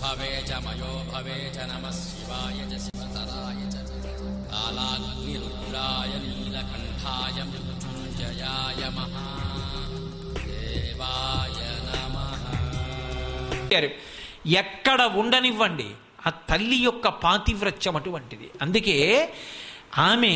భవే చ మయో భవే చ నమ శివాయ చ శివతరాయ చ కాలాగ్నిరుద్రాయ నీలకంఠాయ మృత్యుంజయాయ మహాదేవాయ నమః చెప్పారు ఎక్కడ ఉండనివ్వండి ఆ తల్లి యొక్క పాతివ్రత్యం అటువంటిది అందుకే ఆమె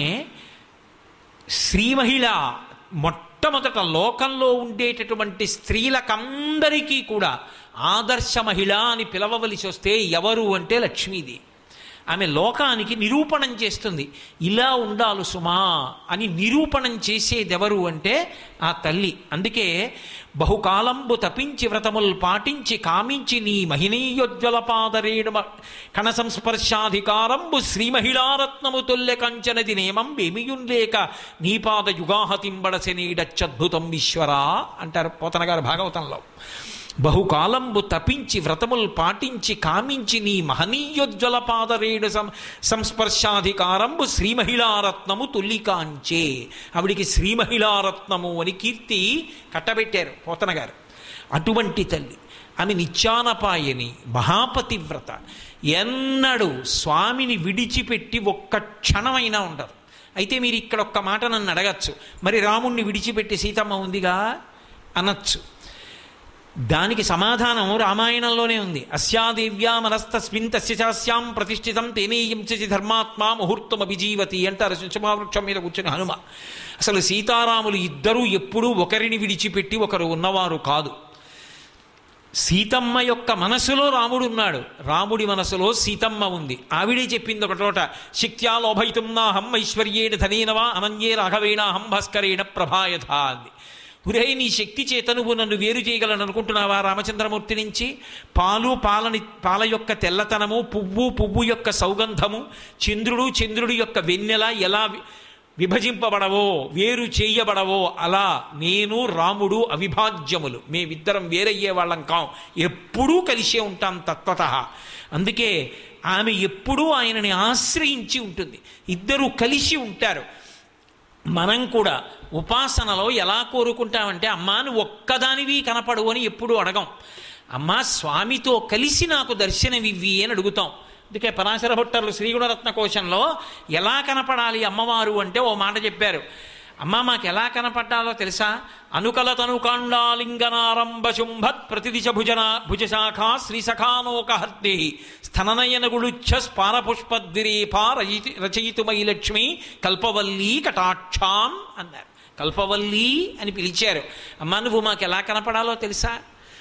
స్త్రీ మహిళ మొట్టమొదట లోకంలో ఉండేటటువంటి స్త్రీలకందరికీ కూడా ఆదర్శ మహిళ అని పిలవవలసి వస్తే ఎవరు అంటే లక్ష్మీదేవి ఆమె లోకానికి నిరూపణం చేస్తుంది ఇలా ఉండాలి సుమా అని నిరూపణం చేసేదెవరు అంటే ఆ తల్లి అందుకే బహుకాలంబు తపించి వ్రతములు పాటించి కామించి నీ మహినీయోజ్వల పాదరేణు కణ సంస్పర్శాధికారంబు శ్రీ మహిళారత్నము తొల్లె కంచనది నేమం ఏమియున్ లేక నీ పాద యుగాహతింబడసె నీడచ్చద్భుతం ఈశ్వరా అంటారు పోతన గారు భాగవతంలో బహుకాలంబు తపించి వ్రతములు పాటించి కామించి నీ మహనీయోజ్వల పాదరేణు సం సంస్పర్శాధికారంబు శ్రీ మహిళారత్నము తొల్లికాంచే ఆవిడికి శ్రీ మహిళారత్నము అని కీర్తి కట్టబెట్టారు పోతన గారు అటువంటి తల్లి ఆమె నిత్యానపాయని మహాపతివ్రత ఎన్నడూ స్వామిని విడిచిపెట్టి ఒక్క క్షణమైనా ఉండదు అయితే మీరు ఇక్కడ ఒక్క మాట నన్ను అడగచ్చు మరి రాముణ్ణి విడిచిపెట్టి సీతమ్మ ఉందిగా అనొచ్చు దానికి సమాధానం రామాయణంలోనే ఉంది అస్యాదేవ్యా మనస్తస్మిన్ తస్య చాస్యాం ప్రతిష్ఠితం తేనేయం చసి ధర్మాత్మా ముహూర్తం అభిజీవతి అంటారు శుంచమావృక్షం మీద కూర్చుని హనుమ అసలు సీతారాములు ఇద్దరూ ఎప్పుడూ ఒకరిని విడిచిపెట్టి ఒకరు ఉన్నవారు కాదు సీతమ్మ యొక్క మనసులో రాముడు ఉన్నాడు రాముడి మనసులో సీతమ్మ ఉంది ఆవిడే చెప్పింది ఒక చోట శక్త్యా లోభయితుం నాహం ఐశ్వర్యేణ ధనేనవా అనన్యే రాఘవేణాహం భాస్కరేణ ప్రభాయథ అంది ఒరే నీ శక్తి చేత నువ్వు నన్ను వేరు చేయగలను అనుకుంటున్నావా రామచంద్రమూర్తి నుంచి పాలు పాలని పాల యొక్క తెల్లతనము పువ్వు పువ్వు యొక్క సౌగంధము చంద్రుడు చంద్రుడి యొక్క వెన్నెల ఎలా వి- విభజింపబడవో వేరు చేయబడవో అలా నేను రాముడు అవిభాజ్యములు మేమిద్దరం వేరయ్యే వాళ్ళం కాం ఎప్పుడూ కలిసే ఉంటాం తత్వత అందుకే ఆమె ఎప్పుడూ ఆయనని ఆశ్రయించి ఉంటుంది ఇద్దరూ కలిసి ఉంటారు మనం కూడా ఉపాసనలో ఎలా కోరుకుంటామంటే అమ్మా నువ్వు ఒక్కదానివి కనపడు అని ఎప్పుడూ అడగం అమ్మా స్వామితో కలిసి నాకు దర్శనమివ్వి అని అడుగుతాం అందుకే పరాశర భట్టర్లు శ్రీగుణరత్న కోశంలో ఎలా కనపడాలి అమ్మవారు అంటే ఓ మాట చెప్పారు అమ్మ మాకు ఎలా కనపడ్డాలో తెలుసా అనుకలతనుకాండాలింగనారంభ శుంభత్ ప్రతిదిశ భుజన భుజశాఖ శ్రీసఖానోకహర్తి స్థననయన గుళుచ్ఛ స్పారపుష్పద్విరేఫా రచయితి రచయితుమై లక్ష్మి కల్పవల్లీ కటాక్షాం అన్నారు కల్పవల్లీ అని పిలిచారు అమ్మ నువ్వు మాకు ఎలా కనపడాలో తెలుసా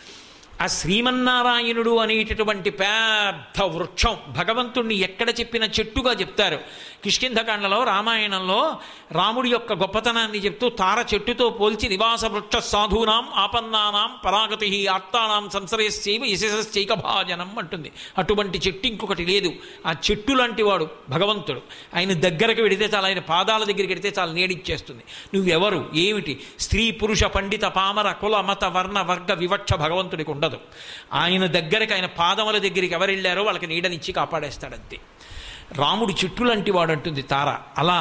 ఆ శ్రీమన్నారాయణుడు అనేటటువంటి పెద్ద వృక్షం భగవంతుణ్ణి ఎక్కడ చెప్పిన చెట్టుగా చెప్తారు కిష్కింధకాండలో రామాయణంలో రాముడి యొక్క గొప్పతనాన్ని చెప్తూ తార చెట్టుతో పోల్చి నివాస వృక్ష సాధూనాం ఆపన్నానాం పరాగతి ఆత్తానాం సంసరేశ్చైవ యశస్చైక భాజనం అంటుంది అటువంటి చెట్టు ఇంకొకటి లేదు ఆ చెట్టు లాంటి వాడు భగవంతుడు ఆయన దగ్గరకు వెడితే చాలు ఆయన పాదాల దగ్గరికి వెడితే చాలు నేడిచ్చేస్తుంది నువ్వెవరు ఏమిటి స్త్రీ పురుష పండిత పామర కుల మత వర్ణ వర్గ వివక్ష భగవంతుడికి ఉండదు ఆయన దగ్గరికి ఆయన పాదముల దగ్గరికి ఎవరు వెళ్ళారో వాళ్ళకి నీడనిచ్చి కాపాడేస్తాడంతే రాముడు చెట్టు లాంటి వాడు అంటుంది తార అలా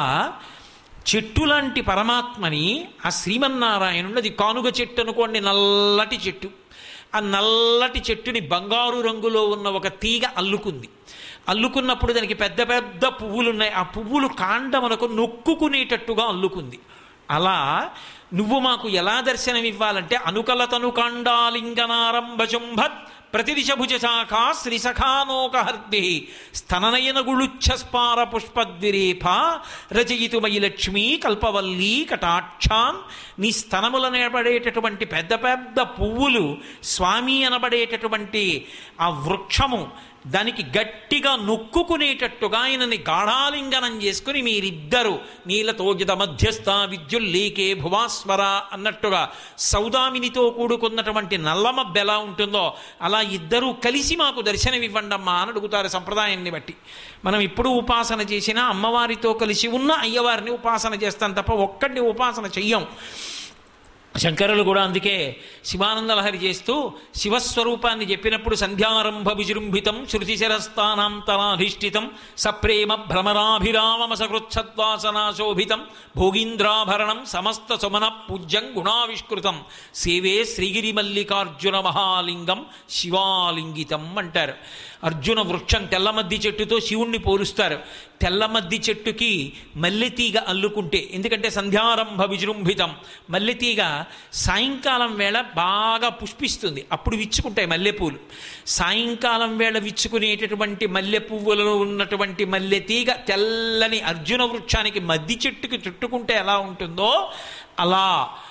చెట్టు లాంటి పరమాత్మని ఆ శ్రీమన్నారాయణుడు అది కానుగ చెట్టు అనుకోండి నల్లటి చెట్టు ఆ నల్లటి చెట్టుని బంగారు రంగులో ఉన్న ఒక తీగ అల్లుకుంది అల్లుకున్నప్పుడు దానికి పెద్ద పెద్ద పువ్వులు ఉన్నాయి ఆ పువ్వులు కాండమునకు నొక్కుకునేటట్టుగా అల్లుకుంది అలా నువ్వు మాకు ఎలా దర్శనం ఇవ్వాలంటే అనుకలతను కాండాలింగనారంభ శుంభత్ ప్రతిదిశ భుజ శాఖ శ్రీసఖానోకహర్ది స్తననయన గుళుచ్ఛస్పార పుష్పద్విరేఫ రచయితుమయి లక్ష్మీ కల్పవల్లీ కటాక్షాన్ నీ స్తనముల నిలబడేటటువంటి పెద్ద పెద్ద పువ్వులు స్వామి అనబడేటటువంటి ఆ వృక్షము దానికి గట్టిగా నొక్కుకునేటట్టుగా ఆయనని గాఢాలింగనం చేసుకుని మీరిద్దరు నీలతోజిత మధ్యస్థ విద్యుల్లీకే భువాస్వర అన్నట్టుగా సౌదామినితో కూడుకున్నటువంటి నల్లమబ్బ ఎలా ఉంటుందో అలా ఇద్దరూ కలిసి మాకు దర్శనమివ్వండమ్మా అని అడుగుతారు సంప్రదాయాన్ని బట్టి మనం ఇప్పుడు ఉపాసన చేసినా అమ్మవారితో కలిసి ఉన్న అయ్యవారిని ఉపాసన చేస్తాం తప్ప ఒక్కడిని ఉపాసన చెయ్యం శంకరులు కూడా అందుకే శివానందలహరి చేస్తూ శివస్వరూపాన్ని చెప్పినప్పుడు సంధ్యారంభ విజృంభితం శృతిశిరస్థానాంతరాధిష్ఠితం సప్రేమ భ్రమరాభిరామమ సకృచ్ఛద్వాసనాశోభితం భోగీంద్రాభరణం సమస్త సుమన పూజ్యం గుణావిష్కృతం సేవే శ్రీగిరి మల్లికార్జున మహాలింగం శివాలింగితం అంటారు అర్జున వృక్షం తెల్లమద్ది చెట్టుతో శివుణ్ణి పోలుస్తారు తెల్లమద్ది చెట్టుకి మల్లెతీగ అల్లుకుంటే ఎందుకంటే సంధ్యారంభ విజృంభితం మల్లెతీగ సాయంకాలం వేళ బాగా పుష్పిస్తుంది అప్పుడు విచ్చుకుంటాయి మల్లెపూలు సాయంకాలం వేళ విచ్చుకునేటటువంటి మల్లె పువ్వులలో ఉన్నటువంటి మల్లెతీగ తెల్లని అర్జున వృక్షానికి మద్ది చెట్టుకి చుట్టుకుంటే ఎలా ఉంటుందో అలా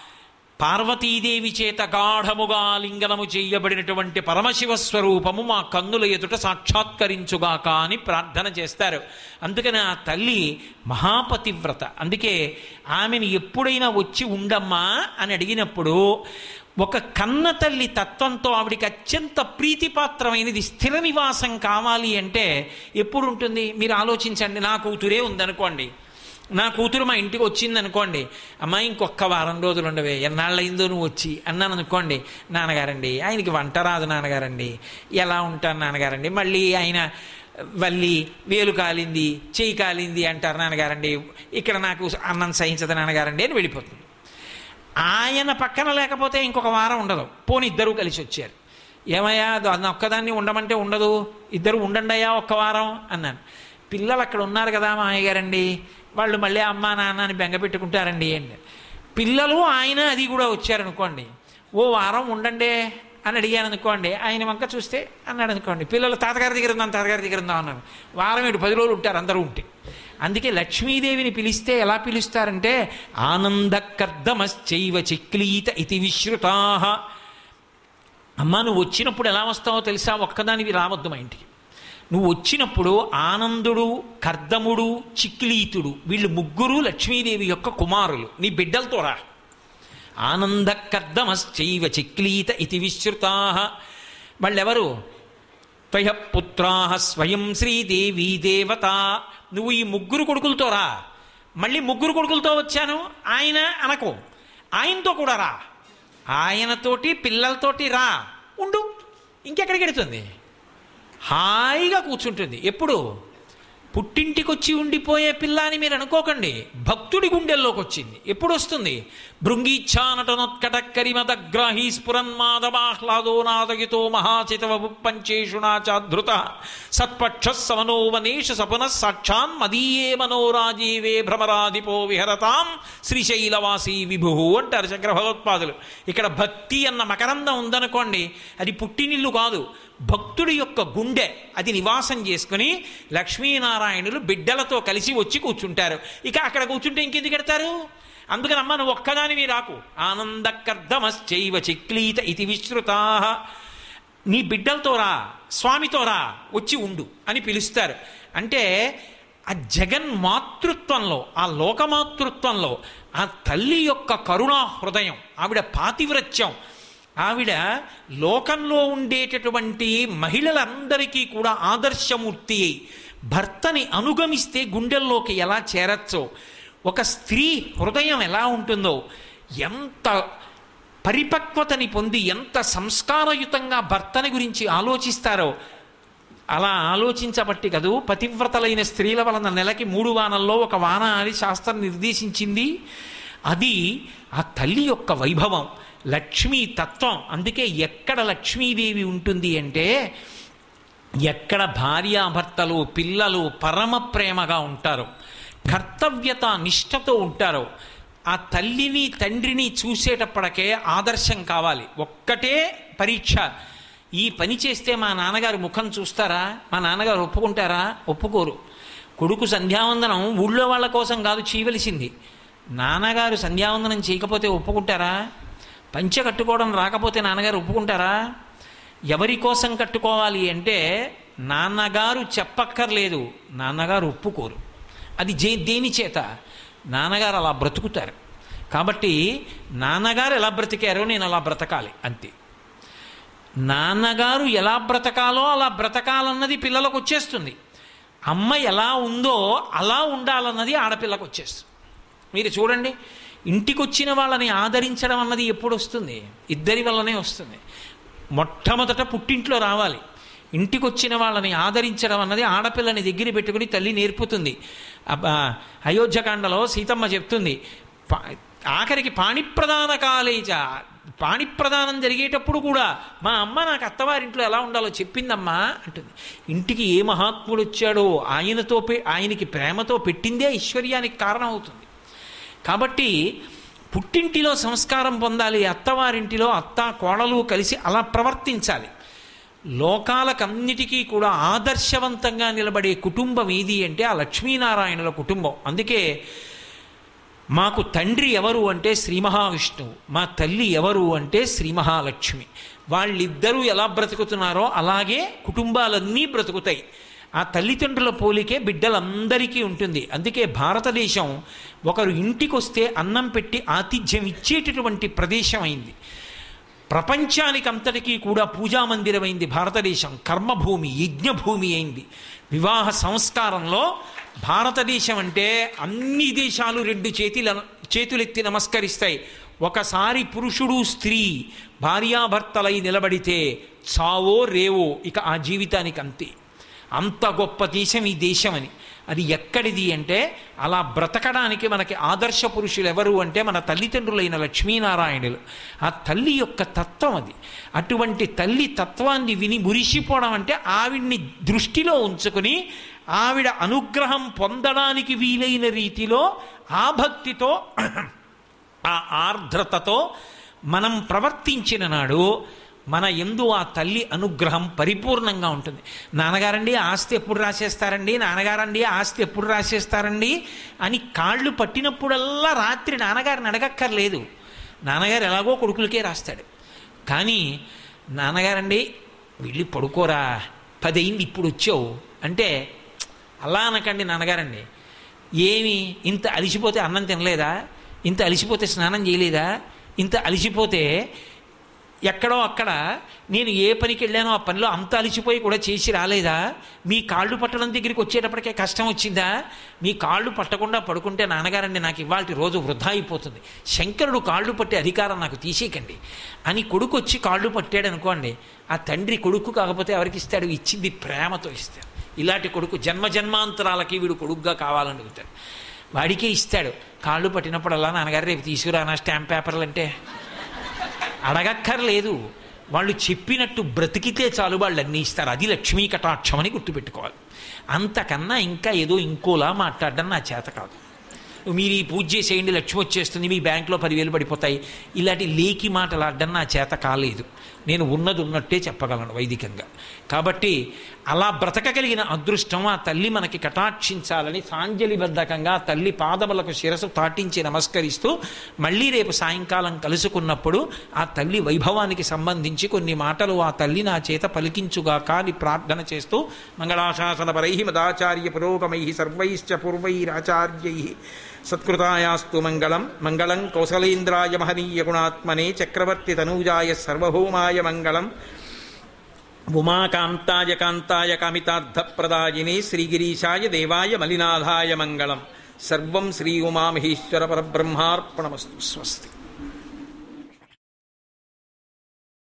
పార్వతీదేవి చేత గాఢముగా లింగనము చేయబడినటువంటి పరమశివ స్వరూపము మా కన్నుల ఎదుట సాక్షాత్కరించుగాక అని ప్రార్థన చేస్తారు అందుకని ఆ తల్లి మహాపతివ్రత అందుకే ఆమెను ఎప్పుడైనా వచ్చి ఉండమ్మా అని అడిగినప్పుడు ఒక కన్న తల్లి తత్వంతో ఆవిడికి అత్యంత ప్రీతిపాత్రమైనది స్థిర నివాసం కావాలి అంటే ఎప్పుడు ఉంటుంది మీరు ఆలోచించండి నా కూతురే ఉందనుకోండి నా కూతురు మా ఇంటికి వచ్చింది అనుకోండి అమ్మాయి ఇంకొక వారం రోజులు ఉండవే ఎన్నాళ్ళయిందో నువ్వు వచ్చి అన్నాను అనుకోండి నాన్నగారండి ఆయనకి వంట రాదు నాన్నగారండి ఎలా ఉంటాను నాన్నగారండి మళ్ళీ ఆయన వల్లి వేలు కాలింది చేయి కాలింది అంటారు నాన్నగారండి ఇక్కడ నాకు అన్నం సహించదు నాన్నగారండి అని వెళ్ళిపోతుంది ఆయన పక్కన లేకపోతే ఇంకొక వారం ఉండదు పోని ఇద్దరూ కలిసి వచ్చారు ఏమయ్యా అన్న ఒక్కదాన్ని ఉండమంటే ఉండదు ఇద్దరు ఉండండియా ఒక్క వారం అన్నాను పిల్లలు అక్కడ ఉన్నారు కదా మా అయ్యగారండి వాళ్ళు మళ్ళీ అమ్మా నాన్న అని బెంగ పెట్టుకుంటారండి అండి పిల్లలు ఆయన అది కూడా వచ్చారనుకోండి ఓ వారం ఉండండి అని అడిగాను అనుకోండి ఆయన వంక చూస్తే అన్నాడు అనుకోండి పిల్లలు తాతగారి దగ్గర ఉందాం తాతగారి దగ్గర ఉందాం అన్నారు వారం ఏడు పది రోజులు ఉంటారు అందరూ ఉంటే అందుకే లక్ష్మీదేవిని పిలిస్తే ఎలా పిలుస్తారంటే ఆనందకర్దమశ్చైవ చిక్లీత ఇతి విశ్రుతా అమ్మా నువ్వు వచ్చినప్పుడు ఎలా వస్తావో తెలుసా ఒక్కదానివి రావద్దు మా ఇంటికి నువ్వు వచ్చినప్పుడు ఆనందుడు కర్దముడు చిక్లీతుడు వీళ్ళు ముగ్గురు లక్ష్మీదేవి యొక్క కుమారులు నీ బిడ్డలతో రా ఆనందకర్దమశ్చైవ చిక్లీత ఇతి విశ్రుతా వాళ్ళెవరు త్వయ పుత్రా స్వయం శ్రీదేవీ దేవత నువ్వు ఈ ముగ్గురు కొడుకులతో రా మళ్ళీ ముగ్గురు కొడుకులతో వచ్చాను ఆయన అనకు ఆయనతో కూడా రా ఆయనతోటి పిల్లలతోటి రా ఉండు ఇంకెక్కడికి వెడుతుంది హాయిగా కూర్చుంటుంది ఎప్పుడు పుట్టింటికి వచ్చి ఉండిపోయే పిల్ల అని మీరు అనుకోకండి భక్తుడి గుండెల్లోకి వచ్చింది ఎప్పుడు వస్తుంది భృంగీచ్ఛానటనోత్కటక్కరిమదగ్రాహీ స్ఫురన్మాదమాహ్లాదో నాదగితో మహాచితవ పంచేషుణా చాధృత సత్పక్ష సమనోవనేష సపున సాక్షాన్ మదీయే మనోరాజీవే భ్రమరాధిపో విహరతాం శ్రీశైలవాసీ విభు అంటారు శంకర భగవత్పాదులు ఇక్కడ భక్తి అన్న మకరందం ఉందనుకోండి అది పుట్టినిల్లు కాదు భక్తుడి యొక్క గుండె అది నివాసం చేసుకుని లక్ష్మీనారాయణులు బిడ్డలతో కలిసి వచ్చి కూర్చుంటారు ఇక అక్కడ కూర్చుంటే ఇంకెందుకు పెడతారు అందుకని అమ్మ నువ్వు ఒక్కదానివి రాకు ఆనందకర్దమశ్చైవ చిక్లీత ఇది విశ్రుతా నీ బిడ్డలతో రా స్వామితో రా వచ్చి ఉండు అని పిలుస్తారు అంటే ఆ జగన్ మాతృత్వంలో ఆ లోకమాతృత్వంలో ఆ తల్లి యొక్క కరుణా హృదయం ఆవిడ పాతివ్రత్యం ఆవిడ లోకంలో ఉండేటటువంటి మహిళలందరికీ కూడా ఆదర్శమూర్తి అయి భర్తని అనుగమిస్తే గుండెల్లోకి ఎలా చేరచ్చో ఒక స్త్రీ హృదయం ఎలా ఉంటుందో ఎంత పరిపక్వతని పొంది ఎంత సంస్కారయుతంగా భర్తని గురించి ఆలోచిస్తారో అలా ఆలోచించబట్టి కదూ పతివ్రతలైన స్త్రీల వలన నెలకి మూడు వానల్లో ఒక వాన అని శాస్త్రం నిర్దేశించింది అది ఆ తల్లి యొక్క వైభవం లక్ష్మీ తత్వం అందుకే ఎక్కడ లక్ష్మీదేవి ఉంటుంది అంటే ఎక్కడ భార్యాభర్తలు పిల్లలు పరమ ప్రేమగా ఉంటారో కర్తవ్యత నిష్ఠతో ఉంటారో ఆ తల్లిని తండ్రిని చూసేటప్పటికే ఆదర్శం కావాలి ఒక్కటే పరీక్ష ఈ పని చేస్తే మా నాన్నగారు ముఖం చూస్తారా మా నాన్నగారు ఒప్పుకుంటారా ఒప్పుకోరు కొడుకు సంధ్యావందనం ఊళ్ళో వాళ్ళ కోసం కాదు చేయవలసింది నాన్నగారు సంధ్యావందనం చేయకపోతే ఒప్పుకుంటారా పంచె కట్టుకోవడం రాకపోతే నాన్నగారు ఒప్పుకుంటారా ఎవరి కోసం కట్టుకోవాలి అంటే నాన్నగారు చెప్పక్కర్లేదు నాన్నగారు ఒప్పుకోరు అది జే దేని చేత నాన్నగారు అలా బ్రతుకుతారు కాబట్టి నాన్నగారు ఎలా బ్రతికారో నేను అలా బ్రతకాలి అంతే నాన్నగారు ఎలా బ్రతకాలో అలా బ్రతకాలన్నది పిల్లలకు వచ్చేస్తుంది అమ్మ ఎలా ఉందో అలా ఉండాలన్నది ఆడపిల్లకు వచ్చేస్తుంది మీరు చూడండి ఇంటికొచ్చిన వాళ్ళని ఆదరించడం అన్నది ఎప్పుడు వస్తుంది ఇద్దరి వల్లనే వస్తుంది మొట్టమొదట పుట్టింట్లో రావాలి ఇంటికొచ్చిన వాళ్ళని ఆదరించడం అన్నది ఆడపిల్లని దగ్గర పెట్టుకుని తల్లి నేర్పుతుంది అబ్బా, అయోధ్యకాండలో సీతమ్మ చెప్తుంది పా- ఆఖరికి పాణిప్రదాన కాలేజ పాణిప్రదానం జరిగేటప్పుడు కూడా మా అమ్మ నాకు అత్తవారింట్లో ఎలా ఉండాలో చెప్పిందమ్మా అంటుంది ఇంటికి ఏ మహాత్ముడు వచ్చాడో ఆయనతో పె- ఆయనకి ప్రేమతో పెట్టిందే ఐశ్వర్యానికి కారణం అవుతుంది కాబట్టి పుట్టింటిలో సంస్కారం పొందాలి అత్తవారింటిలో అత్త కోడలు కలిసి అలా ప్రవర్తించాలి లోకాలకన్నిటికీ కూడా ఆదర్శవంతంగా నిలబడే కుటుంబం ఏది అంటే ఆ లక్ష్మీనారాయణుల కుటుంబం అందుకే మాకు తండ్రి ఎవరు అంటే శ్రీ మహావిష్ణువు మా తల్లి ఎవరు అంటే శ్రీ మహాలక్ష్మి వాళ్ళిద్దరూ ఎలా బ్రతుకుతున్నారో అలాగే కుటుంబాలన్నీ బ్రతుకుతాయి ఆ తల్లిదండ్రుల పోలికే బిడ్డలందరికీ ఉంటుంది అందుకే భారతదేశం ఒకరు ఇంటికి వస్తే అన్నం పెట్టి ఆతిథ్యం ఇచ్చేటటువంటి ప్రదేశం అయింది ప్రపంచానికి అంతటికీ కూడా పూజా మందిరమైంది భారతదేశం కర్మభూమి యజ్ఞభూమి అయింది వివాహ సంస్కారంలో భారతదేశం అంటే అన్ని దేశాలు రెండు చేతుల చేతులెత్తి నమస్కరిస్తాయి ఒకసారి పురుషుడు స్త్రీ భార్యాభర్తలై నిలబడితే చావో రేవో ఇక ఆ జీవితానికి అంతే అంత గొప్ప దేశం ఈ దేశం అని అది ఎక్కడిది అంటే అలా బ్రతకడానికి మనకి ఆదర్శ పురుషులు ఎవరు అంటే మన తల్లిదండ్రులైన లక్ష్మీనారాయణులు ఆ తల్లి యొక్క తత్వం అది అటువంటి తల్లి తత్వాన్ని విని మురిసిపోవడం అంటే ఆవిడ్ని దృష్టిలో ఉంచుకుని ఆవిడ అనుగ్రహం పొందడానికి వీలైన రీతిలో ఆ భక్తితో ఆ ఆర్ద్రతతో మనం ప్రవర్తించిన నాడు మన ఎందు ఆ తల్లి అనుగ్రహం పరిపూర్ణంగా ఉంటుంది నాన్నగారండి ఆస్తి ఎప్పుడు రాసేస్తారండి నాన్నగారండి ఆస్తి ఎప్పుడు రాసేస్తారండి అని కాళ్ళు పట్టినప్పుడల్లా రాత్రి నాన్నగారిని అడగక్కర్లేదు నాన్నగారు ఎలాగో కొడుకులకే రాస్తాడు కానీ నాన్నగారండి వెళ్ళి పడుకోరా పదయింది ఇప్పుడు వచ్చావు అంటే అలా అనకండి నాన్నగారండి ఏమి ఇంత అలిసిపోతే అన్నం తినలేదా ఇంత అలిసిపోతే స్నానం చేయలేదా ఇంత అలిసిపోతే ఎక్కడో అక్కడ నేను ఏ పనికి వెళ్ళానో ఆ పనిలో అంత అలిసిపోయి కూడా చేసి రాలేదా మీ కాళ్ళు పట్టడం దగ్గరికి వచ్చేటప్పటికే కష్టం వచ్చిందా మీ కాళ్ళు పట్టకుండా పడుకుంటే నాన్నగారండి నాకు ఇవాళ రోజు వృధా అయిపోతుంది శంకరుడు కాళ్ళు పట్టే అధికారం నాకు తీసేయకండి అని కొడుకు వచ్చి కాళ్ళు పట్టాడు అనుకోండి ఆ తండ్రి కొడుకు కాకపోతే ఎవరికి ఇస్తాడు ఇచ్చింది ప్రేమతో ఇస్తాడు ఇలాంటి కొడుకు జన్మ జన్మాంతరాలకి వీడు కొడుకుగా కావాలని అడుగుతాడు వాడికే ఇస్తాడు కాళ్ళు పట్టినప్పుడల్లా నాన్నగారు రేపు తీసుకురానా స్టాంప్ పేపర్లు అంటే అడగక్కర్లేదు వాళ్ళు చెప్పినట్టు బ్రతికితే చాలు వాళ్ళు అన్నీ ఇస్తారు అది లక్ష్మీ కటాక్షం అని గుర్తుపెట్టుకోవాలి అంతకన్నా ఇంకా ఏదో ఇంకోలా మాట్లాడడం నా చేత కాదు మీరు ఈ పూజ చేసేయండి లక్ష్మి వచ్చేస్తుంది మీ బ్యాంక్లో పదివేలు పడిపోతాయి ఇలాంటి లేకి మాటలు ఆడడం నా చేత కాలేదు నేను ఉన్నది ఉన్నట్టే చెప్పగలను వైదికంగా కాబట్టి అలా బ్రతకగలిగిన అదృష్టం ఆ తల్లి మనకి కటాక్షించాలని సాంజలిబద్ధకంగా ఆ తల్లి పాదములకు శిరసు తాటించి నమస్కరిస్తూ మళ్ళీ రేపు సాయంకాలం కలుసుకున్నప్పుడు ఆ తల్లి వైభవానికి సంబంధించి కొన్ని మాటలు ఆ తల్లి నా చేత పలికించుగాక అని ప్రార్థన చేస్తూ మంగళాశాసన పరై మదాచార్య పురోగమై సర్వైశ్చ పూర్వైరాచార్యై సత్కృతాయాస్తు మంగళం మంగళం కౌసలేంద్రాయ మహనీయ గుణాత్మనే చక్రవర్తి తనూజాయ సర్వభౌమాయ మంగళం ఉమాకాంతాయ కాంతాయ కామితార్థప్రదాయినే శ్రీగిరీశాయ దేవాయ మలినాథాయ మంగళం సర్వం శ్రీ ఉమామహేశ్వర పరబ్రహ్మార్పణమస్తు స్వస్తి